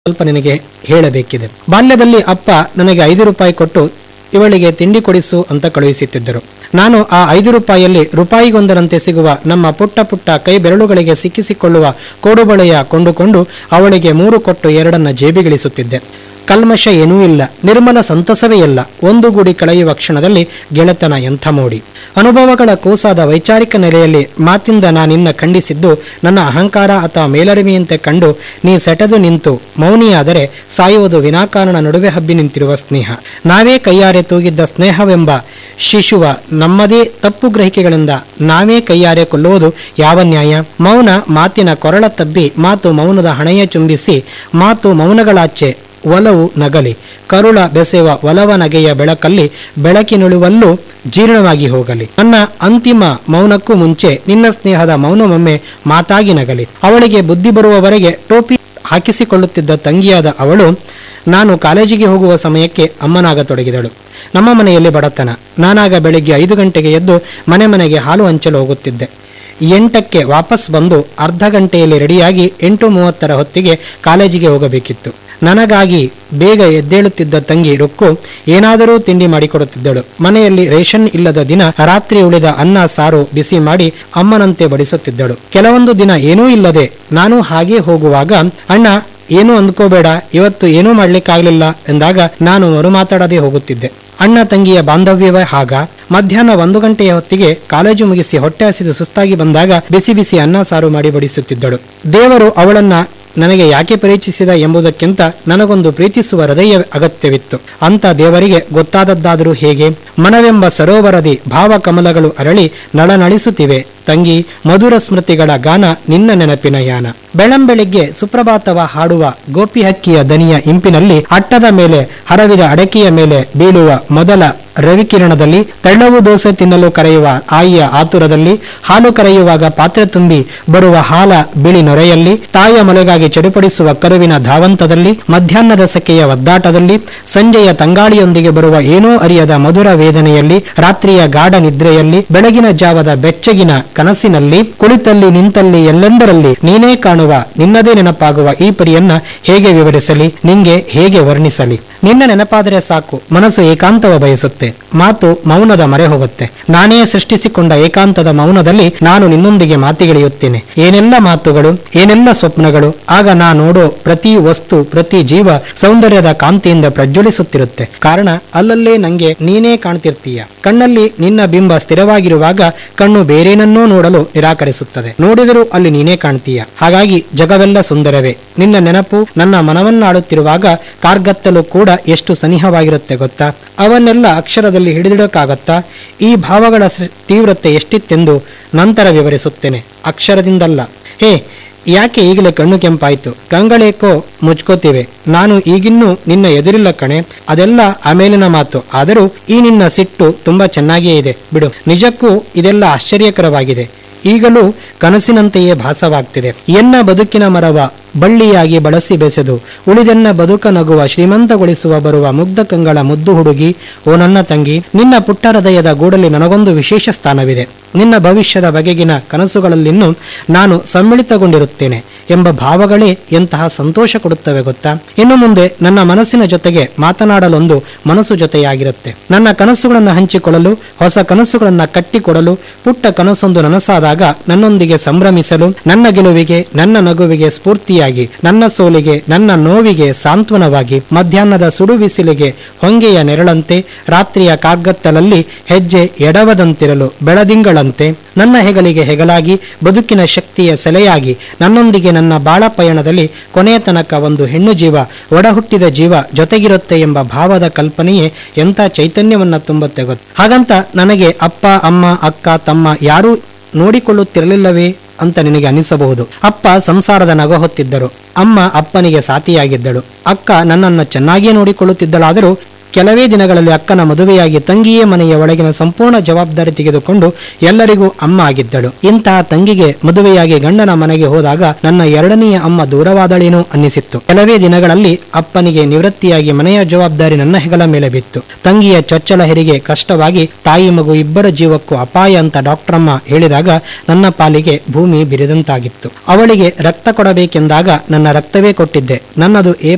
ಸ್ವಲ್ಪ ನಿನಗೆ ಹೇಳಬೇಕಿದೆ ಬಾಲ್ಯದಲ್ಲಿ ಅಪ್ಪ ನನಗೆ ಐದು ರೂಪಾಯಿ ಕೊಟ್ಟು ಇವಳಿಗೆ ತಿಂಡಿ ಕೊಡಿಸು ಅಂತ ಕಳುಹಿಸುತ್ತಿದ್ದರು ನಾನು ಆ ಐದು ರೂಪಾಯಿಯಲ್ಲಿ ರೂಪಾಯಿಗೊಂದರಂತೆ ಸಿಗುವ ನಮ್ಮ ಪುಟ್ಟ ಪುಟ್ಟ ಕೈ ಬೆರಳುಗಳಿಗೆ ಸಿಕ್ಕಿಸಿಕೊಳ್ಳುವ ಕೋಡುಬಳೆಯ ಕೊಂಡುಕೊಂಡು ಅವಳಿಗೆ ಮೂರು ಕೊಟ್ಟು ಎರಡನ್ನ ಜೇಬಿಗಿಳಿಸುತ್ತಿದ್ದೆ ಕಲ್ಮಶ ಏನೂ ಇಲ್ಲ ನಿರ್ಮಲ ಸಂತಸವೇ ಇಲ್ಲ ಒಂದು ಗೂಡಿ ಕಳೆಯುವ ಕ್ಷಣದಲ್ಲಿ ಗೆಳೆತನ ಎಂಥ ಮೋಡಿ ಅನುಭವಗಳ ಕೂಸಾದ ವೈಚಾರಿಕ ನೆಲೆಯಲ್ಲಿ ಮಾತಿಂದ ನಾನಿನ್ನ ಖಂಡಿಸಿದ್ದು ನನ್ನ ಅಹಂಕಾರ ಅಥವಾ ಮೇಲರಿಮೆಯಂತೆ ಕಂಡು ನೀ ಸೆಟೆದು ನಿಂತು ಮೌನಿಯಾದರೆ ಸಾಯುವುದು ವಿನಾಕಾರಣ ನಡುವೆ ಹಬ್ಬಿ ನಿಂತಿರುವ ಸ್ನೇಹ ನಾವೇ ಕೈಯಾರೆ ತೂಗಿದ್ದ ಸ್ನೇಹವೆಂಬ ಶಿಶುವ ನಮ್ಮದೇ ತಪ್ಪು ಗ್ರಹಿಕೆಗಳಿಂದ ನಾವೇ ಕೈಯಾರೆ ಕೊಲ್ಲುವುದು ಯಾವ ನ್ಯಾಯ ಮೌನ ಮಾತಿನ ಕೊರಳ ತಬ್ಬಿ ಮಾತು ಮೌನದ ಹಣೆಯ ಚುಂಬಿಸಿ ಮಾತು ಮೌನಗಳಾಚೆ ಒಲವು ನಗಲಿ ಕರುಳ ಬೆಸೆವ ಒಲವ ನಗೆಯ ಬೆಳಕಲ್ಲಿ ಬೆಳಕಿನುಳುವಲ್ಲೂ ಜೀರ್ಣವಾಗಿ ಹೋಗಲಿ ನನ್ನ ಅಂತಿಮ ಮೌನಕ್ಕೂ ಮುಂಚೆ ನಿನ್ನ ಸ್ನೇಹದ ಮೌನವೊಮ್ಮೆ ಮಾತಾಗಿ ನಗಲಿ ಅವಳಿಗೆ ಬುದ್ಧಿ ಬರುವವರೆಗೆ ಟೋಪಿ ಹಾಕಿಸಿಕೊಳ್ಳುತ್ತಿದ್ದ ತಂಗಿಯಾದ ಅವಳು ನಾನು ಕಾಲೇಜಿಗೆ ಹೋಗುವ ಸಮಯಕ್ಕೆ ಅಮ್ಮನಾಗತೊಡಗಿದಳು ನಮ್ಮ ಮನೆಯಲ್ಲಿ ಬಡತನ ನಾನಾಗ ಬೆಳಿಗ್ಗೆ ಐದು ಗಂಟೆಗೆ ಎದ್ದು ಮನೆ ಮನೆಗೆ ಹಾಲು ಹಂಚಲು ಹೋಗುತ್ತಿದ್ದೆ ಎಂಟಕ್ಕೆ ವಾಪಸ್ ಬಂದು ಅರ್ಧ ಗಂಟೆಯಲ್ಲಿ ರೆಡಿಯಾಗಿ ಎಂಟು ಮೂವತ್ತರ ಹೊತ್ತಿಗೆ ಕಾಲೇಜಿಗೆ ಹೋಗಬೇಕಿತ್ತು ನನಗಾಗಿ ಬೇಗ ಎದ್ದೇಳುತ್ತಿದ್ದ ತಂಗಿ ರುಕ್ಕು ಏನಾದರೂ ತಿಂಡಿ ಮಾಡಿಕೊಡುತ್ತಿದ್ದಳು ಮನೆಯಲ್ಲಿ ರೇಷನ್ ಇಲ್ಲದ ದಿನ ರಾತ್ರಿ ಉಳಿದ ಅನ್ನ ಸಾರು ಬಿಸಿ ಮಾಡಿ ಅಮ್ಮನಂತೆ ಬಡಿಸುತ್ತಿದ್ದಳು ಕೆಲವೊಂದು ದಿನ ಏನೂ ಇಲ್ಲದೆ ನಾನು ಹಾಗೆ ಹೋಗುವಾಗ ಅಣ್ಣ ಏನೂ ಅಂದ್ಕೋಬೇಡ ಇವತ್ತು ಏನೂ ಮಾಡ್ಲಿಕ್ಕಾಗ್ಲಿಲ್ಲ ಎಂದಾಗ ನಾನು ಮರು ಮಾತಾಡದೆ ಹೋಗುತ್ತಿದ್ದೆ ಅಣ್ಣ ತಂಗಿಯ ಬಾಂಧವ್ಯವೇ ಹಾಗ ಮಧ್ಯಾಹ್ನ ಒಂದು ಗಂಟೆಯ ಹೊತ್ತಿಗೆ ಕಾಲೇಜು ಮುಗಿಸಿ ಹೊಟ್ಟೆ ಹಸಿದು ಸುಸ್ತಾಗಿ ಬಂದಾಗ ಬಿಸಿ ಬಿಸಿ ಅನ್ನ ಸಾರು ಮಾಡಿ ಬಡಿಸುತ್ತಿದ್ದಳು ದೇವರು ಅವಳನ್ನ ನನಗೆ ಯಾಕೆ ಪರಿಚಯಿಸಿದ ಎಂಬುದಕ್ಕಿಂತ ನನಗೊಂದು ಪ್ರೀತಿಸುವ ಹೃದಯ ಅಗತ್ಯವಿತ್ತು ಅಂತ ದೇವರಿಗೆ ಗೊತ್ತಾದದ್ದಾದರೂ ಹೇಗೆ ಮನವೆಂಬ ಸರೋವರದಿ ಭಾವಕಮಲಗಳು ಅರಳಿ ನಳನಳಿಸುತ್ತಿವೆ ತಂಗಿ ಮಧುರ ಸ್ಮೃತಿಗಳ ಗಾನ ನಿನ್ನ ನೆನಪಿನ ಯಾನ ಬೆಳಂಬೆಳಿಗ್ಗೆ ಸುಪ್ರಭಾತವ ಹಾಡುವ ಗೋಪಿ ಹಕ್ಕಿಯ ದನಿಯ ಇಂಪಿನಲ್ಲಿ ಅಟ್ಟದ ಮೇಲೆ ಹರವಿದ ಅಡಕೆಯ ಮೇಲೆ ಬೀಳುವ ಮೊದಲ ರವಿಕಿರಣದಲ್ಲಿ ತೆಳ್ಳವು ದೋಸೆ ತಿನ್ನಲು ಕರೆಯುವ ಆಯಿಯ ಆತುರದಲ್ಲಿ ಹಾಲು ಕರೆಯುವಾಗ ಪಾತ್ರೆ ತುಂಬಿ ಬರುವ ಹಾಲ ಬಿಳಿ ನೊರೆಯಲ್ಲಿ ತಾಯಿಯ ಮೊಲೆಗಾಗಿ ಚಡುಪಡಿಸುವ ಕರುವಿನ ಧಾವಂತದಲ್ಲಿ ಮಧ್ಯಾಹ್ನದ ಸೆಕೆಯ ಒದ್ದಾಟದಲ್ಲಿ ಸಂಜೆಯ ತಂಗಾಳಿಯೊಂದಿಗೆ ಬರುವ ಏನೂ ಅರಿಯದ ಮಧುರ ವೇದನೆಯಲ್ಲಿ ರಾತ್ರಿಯ ಗಾಢ ನಿದ್ರೆಯಲ್ಲಿ ಬೆಳಗಿನ ಜಾವದ ಬೆಚ್ಚಗಿನ ಕನಸಿನಲ್ಲಿ ಕುಳಿತಲ್ಲಿ ನಿಂತಲ್ಲಿ ಎಲ್ಲೆಂದರಲ್ಲಿ ನೀನೇ ಕಾಣುವ ನಿನ್ನದೇ ನೆನಪಾಗುವ ಈ ಪರಿಯನ್ನ ಹೇಗೆ ವಿವರಿಸಲಿ ನಿಂಗೆ ಹೇಗೆ ವರ್ಣಿಸಲಿ ನಿನ್ನ ನೆನಪಾದರೆ ಸಾಕು ಮನಸ್ಸು ಏಕಾಂತವ ಬಯಸುತ್ತೆ ಮಾತು ಮೌನದ ಮರೆ ಹೋಗುತ್ತೆ ನಾನೇ ಸೃಷ್ಟಿಸಿಕೊಂಡ ಏಕಾಂತದ ಮೌನದಲ್ಲಿ ನಾನು ನಿನ್ನೊಂದಿಗೆ ಮಾತಿಗಿಳಿಯುತ್ತೇನೆ ಏನೆಲ್ಲ ಮಾತುಗಳು ಏನೆಲ್ಲ ಸ್ವಪ್ನಗಳು ಆಗ ನಾ ನೋಡೋ ಪ್ರತಿ ವಸ್ತು ಪ್ರತಿ ಜೀವ ಸೌಂದರ್ಯದ ಕಾಂತಿಯಿಂದ ಪ್ರಜ್ವಲಿಸುತ್ತಿರುತ್ತೆ ಕಾರಣ ಅಲ್ಲಲ್ಲೇ ನಂಗೆ ನೀನೇ ಕಾಣ್ತಿರ್ತೀಯ ಕಣ್ಣಲ್ಲಿ ನಿನ್ನ ಬಿಂಬ ಸ್ಥಿರವಾಗಿರುವಾಗ ಕಣ್ಣು ಬೇರೇನನ್ನೂ ನೋಡಲು ನಿರಾಕರಿಸುತ್ತದೆ ನೋಡಿದರೂ ಅಲ್ಲಿ ನೀನೇ ಕಾಣ್ತೀಯ ಹಾಗಾಗಿ ಜಗವೆಲ್ಲ ಸುಂದರವೇ ನಿನ್ನ ನೆನಪು ನನ್ನ ಮನವನ್ನಾಡುತ್ತಿರುವಾಗ ಕಾರ್ಗತ್ತಲು ಕೂಡ ಎಷ್ಟು ಸನಿಹವಾಗಿರುತ್ತೆ ಗೊತ್ತಾ ಅವನ್ನೆಲ್ಲ ಅಕ್ಷರದಲ್ಲಿ ಹಿಡಿದಿಡಕ್ಕಾಗತ್ತಾ ಈ ಭಾವಗಳ ಸ- ತೀವ್ರತೆ ಎಷ್ಟಿತ್ತೆಂದು ನಂತರ ವಿವರಿಸುತ್ತೇನೆ ಅಕ್ಷರದಿಂದಲ್ಲ ಹೇ ಯಾಕೆ ಈಗಲೇ ಕಣ್ಣು ಕೆಂಪಾಯ್ತು ಕಂಗಳೇಕೋ ಮುಚ್ಕೋತಿವೆ ನಾನು ಈಗಿನ್ನೂ ನಿನ್ನ ಎದುರಿಲ್ಲ ಕಣೆ ಅದೆಲ್ಲ ಆಮೇಲಿನ ಮಾತು ಆದರೂ ಈ ನಿನ್ನ ಸಿಟ್ಟು ತುಂಬಾ ಚೆನ್ನಾಗಿಯೇ ಇದೆ ಬಿಡು ನಿಜಕ್ಕೂ ಇದೆಲ್ಲ ಆಶ್ಚರ್ಯಕರವಾಗಿದೆ ಈಗಲೂ ಕನಸಿನಂತೆಯೇ ಭಾಸವಾಗ್ತಿದೆ ಎನ್ನ ಬದುಕಿನ ಮರವ ಬಳ್ಳಿಯಾಗಿ ಬಳಸಿ ಬೆಸೆದು ಉಳಿದೆನ್ನ ಬದುಕ ನಗುವ ಶ್ರೀಮಂತಗೊಳಿಸುವ ಬರುವ ಮುಗ್ಧ ಕಂಗಳ ಮುದ್ದು ಹುಡುಗಿ ಓ ನನ್ನ ತಂಗಿ ನಿನ್ನ ಪುಟ್ಟ ಹೃದಯದ ಗೂಡಲ್ಲಿ ನನಗೊಂದು ವಿಶೇಷ ಸ್ಥಾನವಿದೆ ನಿನ್ನ ಭವಿಷ್ಯದ ಬಗೆಗಿನ ಕನಸುಗಳಲ್ಲಿನ್ನೂ ನಾನು ಸಮ್ಮಿಳಿತಗೊಂಡಿರುತ್ತೇನೆ ಎಂಬ ಭಾವಗಳೇ ಎಂತಹ ಸಂತೋಷ ಕೊಡುತ್ತವೆ ಗೊತ್ತಾ ಇನ್ನು ಮುಂದೆ ನನ್ನ ಮನಸ್ಸಿನ ಜೊತೆಗೆ ಮಾತನಾಡಲೊಂದು ಮನಸ್ಸು ಜೊತೆಯಾಗಿರುತ್ತೆ ನನ್ನ ಕನಸುಗಳನ್ನು ಹಂಚಿಕೊಳ್ಳಲು ಹೊಸ ಕನಸುಗಳನ್ನು ಕಟ್ಟಿಕೊಡಲು ಪುಟ್ಟ ಕನಸೊಂದು ನನಸಾದಾಗ ನನ್ನೊಂದಿಗೆ ಸಂಭ್ರಮಿಸಲು ನನ್ನ ಗೆಲುವಿಗೆ ನನ್ನ ನಗುವಿಗೆ ಸ್ಫೂರ್ತಿಯಾಗಿ ನನ್ನ ಸೋಲಿಗೆ ನನ್ನ ನೋವಿಗೆ ಸಾಂತ್ವನವಾಗಿ ಮಧ್ಯಾಹ್ನದ ಸುಡು ಬಿಸಿಲಿಗೆ ಹೊಂಗೆಯ ನೆರಳಂತೆ ರಾತ್ರಿಯ ಕಾರ್ಗತ್ತಲಲ್ಲಿ ಹೆಜ್ಜೆ ಎಡವದಂತಿರಲು ಬೆಳದಿಂಗಳಂತೆ ನನ್ನ ಹೆಗಲಿಗೆ ಹೆಗಲಾಗಿ ಬದುಕಿನ ಶಕ್ತಿಯ ಸೆಲೆಯಾಗಿ ನನ್ನೊಂದಿಗೆ ನನ್ನ ಬಾಳ ಪಯಣದಲ್ಲಿ ಕೊನೆಯ ತನಕ ಒಂದು ಹೆಣ್ಣು ಜೀವ ಒಡಹುಟ್ಟಿದ ಜೀವ ಜೊತೆಗಿರುತ್ತೆ ಎಂಬ ಭಾವದ ಕಲ್ಪನೆಯೇ ಎಂಥ ಚೈತನ್ಯವನ್ನ ತುಂಬುತ್ತೆ ಗೊತ್ತು ಹಾಗಂತ ನನಗೆ ಅಪ್ಪ ಅಮ್ಮ ಅಕ್ಕ ತಮ್ಮ ಯಾರೂ ನೋಡಿಕೊಳ್ಳುತ್ತಿರಲಿಲ್ಲವೇ ಅಂತ ನಿನಗೆ ಅನಿಸಬಹುದು ಅಪ್ಪ ಸಂಸಾರದ ನಗ ಹೊತ್ತಿದ್ದರು ಅಮ್ಮ ಅಪ್ಪನಿಗೆ ಸಾತಿಯಾಗಿದ್ದಳು ಅಕ್ಕ ನನ್ನನ್ನು ಚೆನ್ನಾಗಿಯೇ ನೋಡಿಕೊಳ್ಳುತ್ತಿದ್ದಳಾದರೂ ಕೆಲವೇ ದಿನಗಳಲ್ಲಿ ಅಕ್ಕನ ಮದುವೆಯಾಗಿ ತಂಗಿಯೇ ಮನೆಯ ಒಳಗಿನ ಸಂಪೂರ್ಣ ಜವಾಬ್ದಾರಿ ತೆಗೆದುಕೊಂಡು ಎಲ್ಲರಿಗೂ ಅಮ್ಮ ಆಗಿದ್ದಳು ಇಂತಹ ತಂಗಿಗೆ ಮದುವೆಯಾಗಿ ಗಂಡನ ಮನೆಗೆ ಹೋದಾಗ ನನ್ನ ಎರಡನೆಯ ಅಮ್ಮ ದೂರವಾದಳೇನೋ ಅನ್ನಿಸಿತ್ತು ಕೆಲವೇ ದಿನಗಳಲ್ಲಿ ಅಪ್ಪನಿಗೆ ನಿವೃತ್ತಿಯಾಗಿ ಮನೆಯ ಜವಾಬ್ದಾರಿ ನನ್ನ ಹೆಗಲ ಮೇಲೆ ಬಿತ್ತು ತಂಗಿಯ ಚೊಚ್ಚಲ ಹೆರಿಗೆ ಕಷ್ಟವಾಗಿ ತಾಯಿ ಮಗು ಇಬ್ಬರ ಜೀವಕ್ಕೂ ಅಪಾಯ ಅಂತ ಡಾಕ್ಟರಮ್ಮ ಹೇಳಿದಾಗ ನನ್ನ ಪಾಲಿಗೆ ಭೂಮಿ ಬಿರಿದಂತಾಗಿತ್ತು ಅವಳಿಗೆ ರಕ್ತ ಕೊಡಬೇಕೆಂದಾಗ ನನ್ನ ರಕ್ತವೇ ಕೊಟ್ಟಿದ್ದೆ ನನ್ನದು ಎ